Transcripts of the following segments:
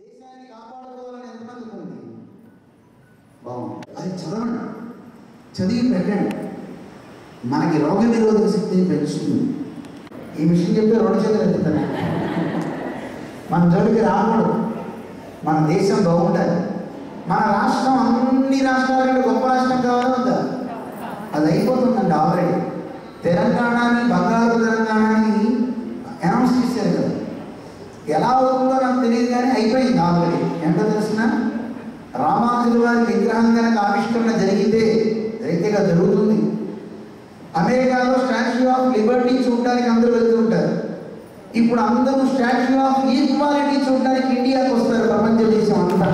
దేశాన్ని కాపాడుకోవాలని ఎంతమందికి ఉంది బాగుంది అది చదవండి చదివి పెట్టండి మనకి రోగ నిరోధక శక్తిని పెంచుతుంది ఈ విషయం చెప్తే రెండు చేతులు ఎత్తుతాను మన జోలికి రాకూడదు మన దేశం బాగుండాలి మన రాష్ట్రం అన్ని రాష్ట్రాల కంటే గొప్ప రాష్ట్రం కావాలా వద్దా అది అయిపోతుందండి ఆల్రెడీ తెలంగాణని బంగారు తెలంగాణని అనౌన్స్ చేశారు కదా ఎలా అవుతుందో నాకు తెలియదు కానీ అయిపోయింది ఆల్రెడీ ఎంత తెలిసిన రామానుజుల వారి విగ్రహం కనుక ఆవిష్కరణ జరిగితే జరిగితేగా జరుగుతుంది అమెరికాలో స్టాచ్యూ ఆఫ్ లిబర్టీ చూడడానికి అందరూ వెళ్తుంటారు ఇప్పుడు అందరూ స్టాచ్యూ ఆఫ్ ఈక్వాలిటీ చూడడానికి ఇండియాకి వస్తారు ప్రపంచ దేశం అంతా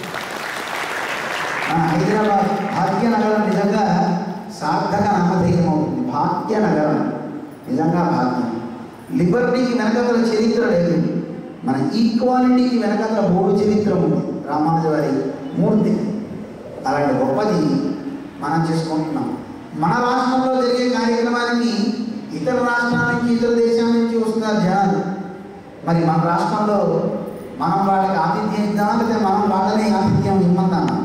మన హైదరాబాద్ భాగ్యనగరం నిజంగా సార్థక నామధేయం అవుతుంది భాగ్యనగరం నిజంగా భాగ్యం లిబర్టీకి వెనకతల చరిత్ర లేదు మన ఈక్వాలిటీకి వెనకతల మూడు చరిత్ర ఉంది రామానుజ వారి మూర్తి అలాంటి గొప్పది మనం చేసుకుంటున్నాం మన రాష్ట్రంలో జరిగే కార్యక్రమానికి ఇతర రాష్ట్రాల నుంచి ఇతర దేశాల నుంచి వస్తున్నారు జనాలు మరి మన రాష్ట్రంలో మనం వాళ్ళకి ఆతిథ్యం ఇద్దామా లేకపోతే మనం వాళ్ళని ఆతిథ్యం ఇమ్మందామా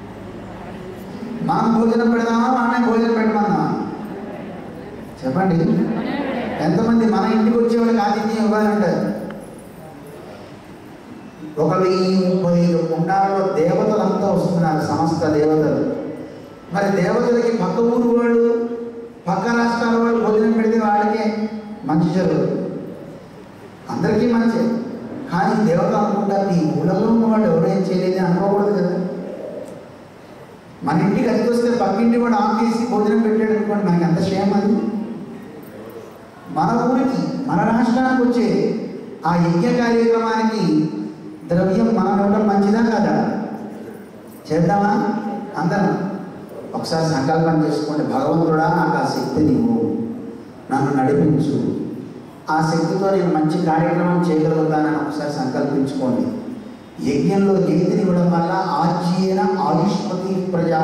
మనం భోజనం పెడదామా మనమే భోజనం పెట్టమన్నా చెప్పండి ఎంతమంది మన ఇంటికి వచ్చే వాళ్ళకి ఆతిథ్యం ఇవ్వాలంటారు ఒక వెయ్యి ముప్పై ఐదు కుండాలలో దేవతలంతా వస్తున్నారు సమస్త దేవతలు మరి దేవతలకి పక్క ఊరు వాళ్ళు పక్క రాష్ట్రాల వాళ్ళు భోజనం పెడితే వాళ్ళకే మంచి జరుగుతుంది అందరికీ మంచి కానీ దేవత అనుకుంటారు ఈ ఊళ్ళలో ఉన్నవాడు ఎవరేం చేయలేదు అనుకోకూడదు కదా మన ఇంటికి అతికి వస్తే పక్కింటి వాడు ఆపేసి భోజనం పెట్టాడు అనుకోండి మనకి ఎంత క్షేమం అది మన ఊరికి మన రాష్ట్రానికి వచ్చే ఆ యజ్ఞ కార్యక్రమానికి ద్రవ్యం మనం ఇవ్వడం మంచిదా కాదా చేద్దామా అందరం ఒకసారి సంకల్పం చేసుకోండి భగవంతుడా నాకు ఆ శక్తి నీవు నన్ను నడిపించు ఆ శక్తితో నేను మంచి కార్యక్రమం చేయగలుగుతానని ఒకసారి సంకల్పించుకోండి యజ్ఞంలో నీతిని ఇవ్వడం వల్ల ఆజ్యేన ఆయుష్మతి ప్రజా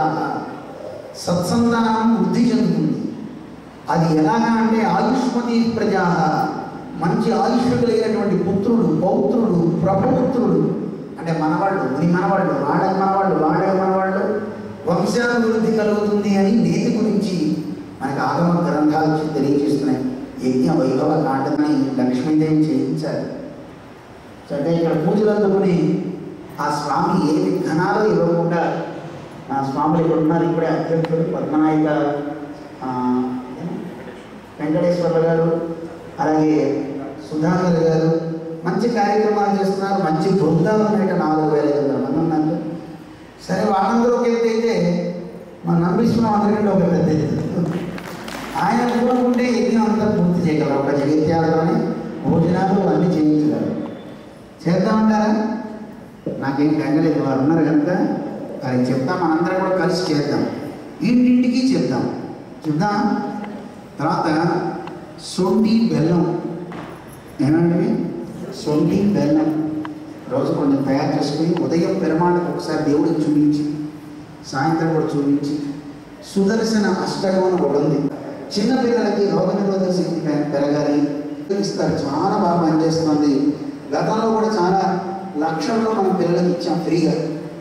సత్సంతానం వృద్ధి చెందుతుంది అది ఎలాగా అంటే ఆయుష్మతి ప్రజా మంచి ఆయుష్ కలిగినటువంటి పుత్రుడు పౌత్రుడు ప్రపౌత్రుడు అంటే మనవాళ్ళు ముని మనవాళ్ళు వాడక మనవాళ్ళు వాడక మనవాళ్ళు వంశాభివృద్ధి కలుగుతుంది అని నీతి గురించి మనకి ఆగమ గ్రంథాలు వచ్చి తెలియజేస్తున్నాయి యజ్ఞ వైభవ కాండని లక్ష్మీదేవి చేయించారు అంటే ఇక్కడ పూజలు అందుకుని ఆ స్వామి ఏ విఘ్నాలు ఇవ్వకుండా నా స్వాములు ఇక్కడ ఉన్నారు ఇప్పుడే అధ్యక్షుడు పద్మనాయక ఆ, వెంకటేశ్వర్ల గారు అలాగే సుధాకర్ గారు మంచి కార్యక్రమాలు చేస్తున్నారు మంచి బృందాలు ఉన్నాయి ఇక్కడ నాలుగు వేల ఐదు వందల మంది ఉన్నారు సరే వాళ్ళందరూ ఒక ఎత్తు అయితే మన నంబిస్తున్నాం అందరికంటే ఒక పెద్ద ఎత్తు ఆయన పూనుకుంటే యజ్ఞం అంతా పూర్తి చేయగలరు ఒక జగిత్యాలలోనే భోజనాలు అన్నీ చేయించగలరు చేద్దామంటారా నాకేం కంగలేదు వారు ఉన్నారు కనుక అది చెప్తాం మనందరం కూడా కలిసి చేద్దాం ఇంటింటికి చెప్దాం చెప్దాం తర్వాత సొంటి బెల్లం ఏమండి సొంటి బెల్లం రోజు కొంచెం తయారు చేసుకుని ఉదయం పెరమాళ్ళకి ఒకసారి దేవుడికి చూపించి సాయంత్రం కూడా చూపించి సుదర్శన అష్టకం అని ఒకటి ఉంది చిన్నపిల్లలకి రోగ నిరోధక శక్తి పె- పెరగాలి ఇస్తారు చాలా బాగా పనిచేస్తుంది గతంలో కూడా చాలా లక్షల్లో మనం పిల్లలకి ఇచ్చాం ఫ్రీగా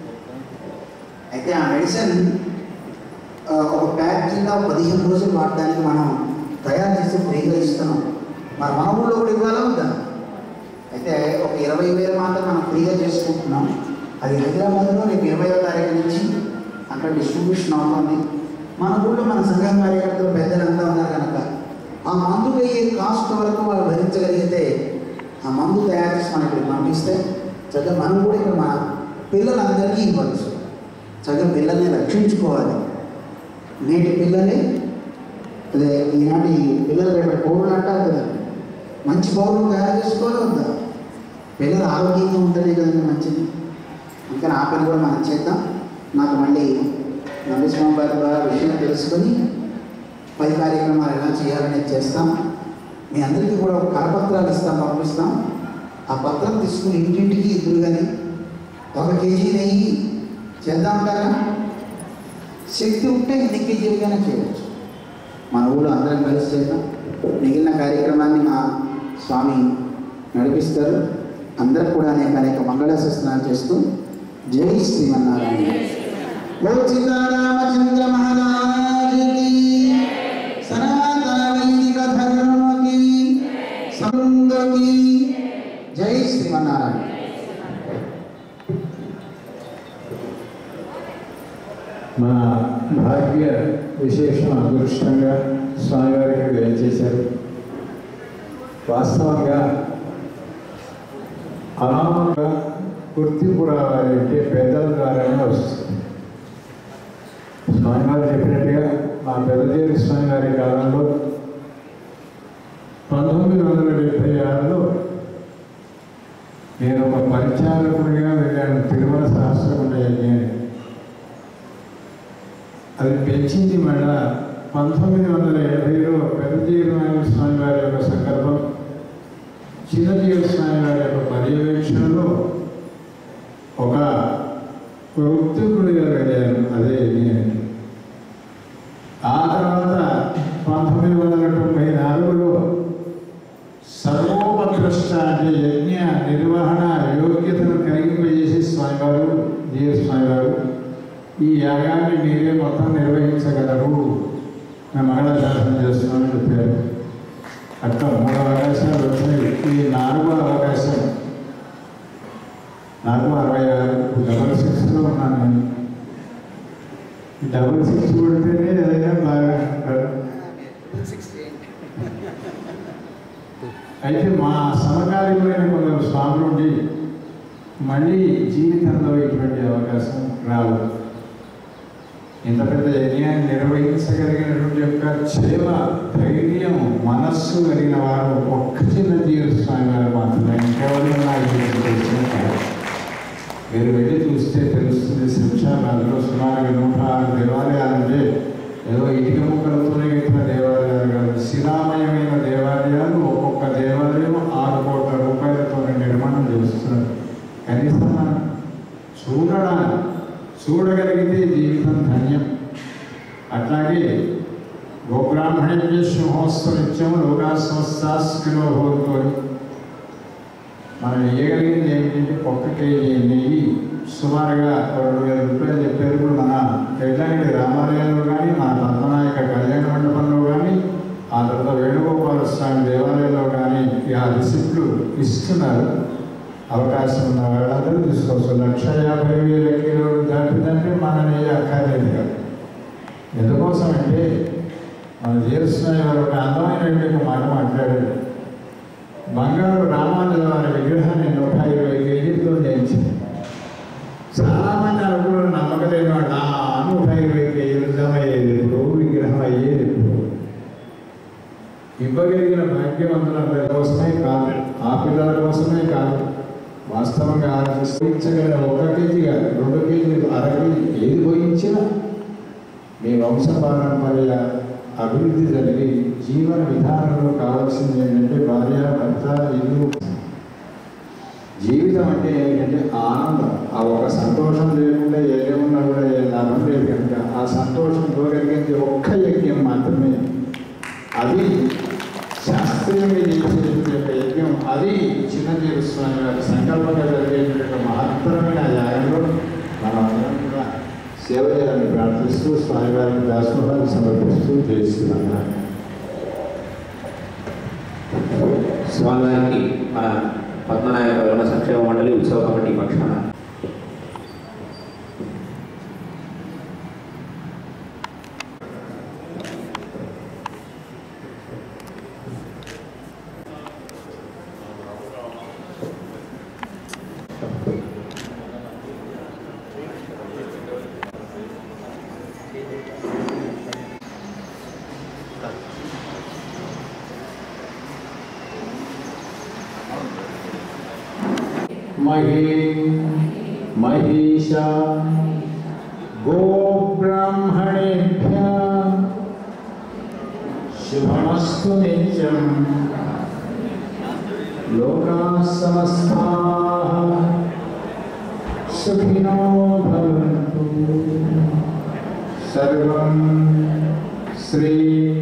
అయితే ఆ మెడిసిన్ ఆ, ఒక ప్యాక్ కింద పదిహేను రోజులు వాడడానికి మనం తయారు చేసి ఫ్రీగా ఇస్తున్నాం మన మన ఊళ్ళో కూడా ఇవ్వాలా ఉందా అయితే ఒక ఇరవై వేలు మాత్రం మనం ఫ్రీగా చేసుకుంటున్నాం అది హైదరాబాద్లో రేపు ఇరవయో తారీఖు నుంచి అక్కడ డిస్ట్రిబ్యూషన్ అవుతుంది మన ఊళ్ళో మన సంఘం కార్యకర్తలు పెద్దలంతా ఉన్నారు కనుక ఆ మందుకు అయ్యే కాస్ట్ వరకు వాళ్ళు భరించగలిగితే ఆ మందు తయారు చేసి మనం ఇక్కడ పంపిస్తే చక్కగా మనం కూడా ఇక్కడ మన పిల్లలందరికీ ఇవ్వచ్చు చక్కగా పిల్లల్ని రక్షించుకోవాలి నేటి పిల్లలే అదే ఈనాటి పిల్లలు రేపు పౌరులు అంటారు కదా మంచి పౌరులు తయారు చేసుకోవాలి వద్దా పిల్లలు ఆరోగ్యంగా ఉంటేనే కదండి మంచిది అందుకని ఆ పని కూడా మనం చేద్దాం నాకు మళ్ళీ నందస్వామి వారి ద్వారా విషయం తెలుసుకొని పై కార్యక్రమాలు ఎలా చేయాలనేది చేస్తాం మీ అందరికీ కూడా ఒక కరపత్రాలు ఇస్తాం పంపిస్తాం ఆ పత్రం తీసుకుని ఇంటింటికి ఇద్దరు కానీ ఒక కేజీ నెయ్యి చేద్దామంటారా శక్తి ఉంటే ఎన్ని కేజీలుగానే చేయవచ్చు మన ఊళ్ళో అందరం కలిసి చేద్దాం మిగిలిన కార్యక్రమాన్ని మా స్వామి నడిపిస్తారు అందరూ కూడా అనేక అనేక మంగళాశాసనాలు చేస్తూ జై శ్రీమన్నారాయణ ఓ సీతారామచంద్ర మహారాజుకి సనాతన వైదిక ధర్మకి సంగకి జై శ్రీమన్నారాయణ మా భాగ్య విశేషం అదృష్టంగా స్వామివారి ఇక్కడ దయచేశారు వాస్తవంగా అనామంగా గుర్తింపు రావాలంటే పెద్దల ద్వారానే వస్తుంది స్వామివారు చెప్పినట్టుగా మా పెద్దదేవి స్వామివారి కాలంలో పంతొమ్మిది వందల డెబ్భై ఆరులో నేను ఒక పరిచారకుడిగా వెళ్ళాను తిరుమల సహస్రకుండ యజ్ఞానికి అది పెంచింది మళ్ళా పంతొమ్మిది వందల ఎనభైలో పెద్దజీవనారాయణ స్వామి వారి యొక్క సంకల్పం చిన్నజీవ స్వామి వారి యొక్క పర్యవేక్షణలో ఒక వృత్తికుడిగా వెళ్ళాను అదే యజ్ఞానికి ఆ తర్వాత పంతొమ్మిది వందల తొంభై నాలుగులో సర్వోపదృష్ట అంటే యజ్ఞ నిర్వహణ యోగ్యతను కలిగింపజేసి స్వామివారు జీవ స్వామివారు ఈ యాగాన్ని మీరే మొత్తం నిర్వహించగలరు మేము మంగళాశాసనం చేస్తున్నామని చెప్పారు అట్లా మూడు అవకాశాలు వచ్చినాయి ఈ నాలుగో అవకాశం నాకు అరవై ఆరు డబల్ సిక్స్లో ఉన్నాను నేను ఈ డబల్ సిక్స్ కొడితేనే ఏదైనా బాగా అంటారు అయితే మా సమకాలీనమైన కొందరు స్వాములు ఉండి మళ్ళీ జీవితంలో ఇటువంటి అవకాశం రాదు ఇంత పెద్ద యజ్ఞాన్ని నిర్వహించగలిగినటువంటి యొక్క చేవ ధైర్యం మనస్సు కలిగిన వారు ఒక్క చిన్న జీవ స్వామి వారు మాత్రమే ఇంకెవరు నాకు తెలిసిన కాదు. మీరు వెళ్ళి చూస్తే తెలుస్తుంది శంషాబాద్లో సుమారుగా నూట ఆరు దేవాలయాలు ఉంటే ఏదో ఇటుక ముక్కలతోనే కట్టిన దేవాలయాలు కాదు శిలామయమైన దేవాలయాలు ఒక్కొక్క దేవాలయం ఆరు కోట్ల రూపాయలతో నిర్మాణం చేస్తున్నారు కనీసం మనం చూడడానికి చూడగలిగితే జీవితం ధన్యం అట్లాగే గోబ్రాహ్మణ్య సింహోత్సవ నిత్యం లోకా సంస్థాస్కిలో భూతుకొని మనం వేయగలిగింది ఏమిటంటే ఒక్క కేజీ నెయ్యి సుమారుగా రెండు వేల రూపాయలు చెప్పారు ఇప్పుడు మన ఎడ్లంగడి రామాలయంలో కానీ మన పద్మనాయక కళ్యాణ మండపంలో కానీ ఆ తర్వాత వేణుగోపాల స్వామి దేవాలయంలో కానీ ఆ రిసిప్ట్లు ఇస్తున్నారు అవకాశం ఉన్న వాళ్ళందరూ తీసుకోవచ్చు లక్ష యాభై వేల కిలోలు దాటిందంటే మన నెయ్యి అక్కర్లేదు కాదు ఎందుకోసం అంటే మన జీవస్వామి వారు ఒక అందమైనటువంటి ఒక మాట మాట్లాడారు బంగారు రామానుజ వారి విగ్రహాన్ని నూట ఇరవై కేజీలతో చేయించింది చాలామంది అనుకున్నారు నమ్మకం లేని వాళ్ళు "ఆ, నూట ఇరవై కేజీలు జమ అయ్యేది ఇప్పుడు విగ్రహం అయ్యేది ఇప్పుడు ఇవ్వగలిగిన భాగ్యవంతులందరి కోసమే కాదు ఆ పిల్లల కోసమే కాదు వాస్తవంగా ఆలోచించగల ఒక కేజీ కాదు రెండు కేజీలు అర కేజీ ఏది పోయించినా మీ వంశ పారంపర్య అభివృద్ధి జరిగి జీవన విధానంలో కావాల్సింది ఏంటంటే భార్య భర్త ఇల్లు జీవితం అంటే ఏంటంటే ఆనందం ఆ ఒక సంతోషం లేకుండా ఏమున్నా కూడా ఏ లాభం లేదు కనుక ఆ సంతోషం ఇవ్వగలిగింది ఒక్క యజ్ఞం మాత్రమే అది శాస్త్రీయంగా చేసేటువంటి యొక్క యజ్ఞం అది చిన్నజీవ స్వామి వారి సంకల్పంగా జరిగేటువంటి మహత్తరమైన ఆ యాగంలో మనమందరం కూడా సేవ చేయాలని ప్రార్థిస్తూ స్వామివారికి దాసోహాన్ని సమర్పిస్తూ చేస్తున్నాను స్వామివారికి మన పద్మనాయక వరణ సంక్షేమ మండలి ఉత్సవ కమిటీ పక్షాన मही महिषा गोब्राह्मणेभ्य शुभमस्तु नित्यं लोकाः समस्ताः सुखिनो भवन्तु सर्वं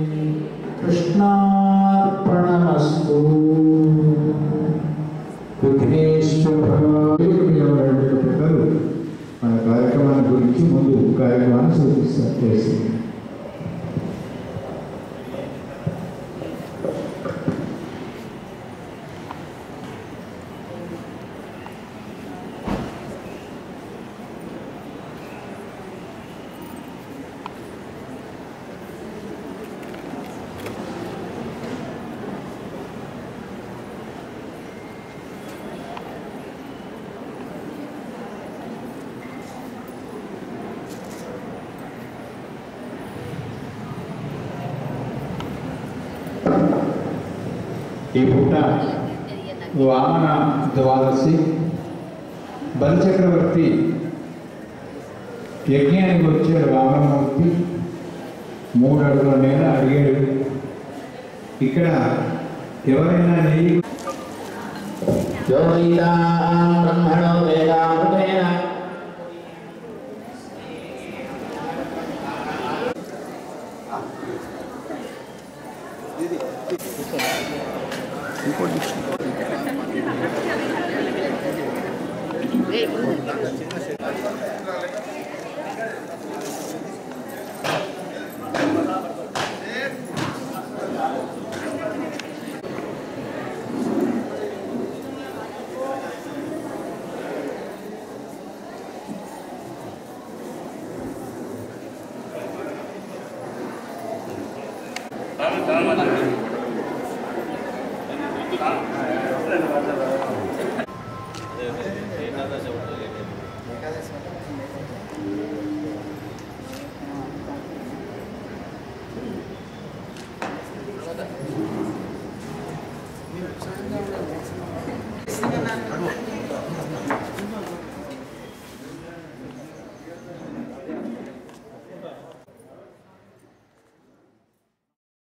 श्रीकृष्णार्पणमस्तु విఘ్నేశ్వర ఎవరైనా పెద్దలు మన కార్యక్రమాన్ని గురించి ముందు కార్యక్రమాన్ని సూచిస్తారు చేసి ఈ పూట వామన ద్వాదశి బలిచక్రవర్తి యజ్ఞానికి వచ్చాడు వామనమూర్తి మూడు అడుగుల నేల అడిగాడు ఇక్కడ ఎవరైనా నెయ్యి యోగితాం బ్రహ్మణో వేదామృతేన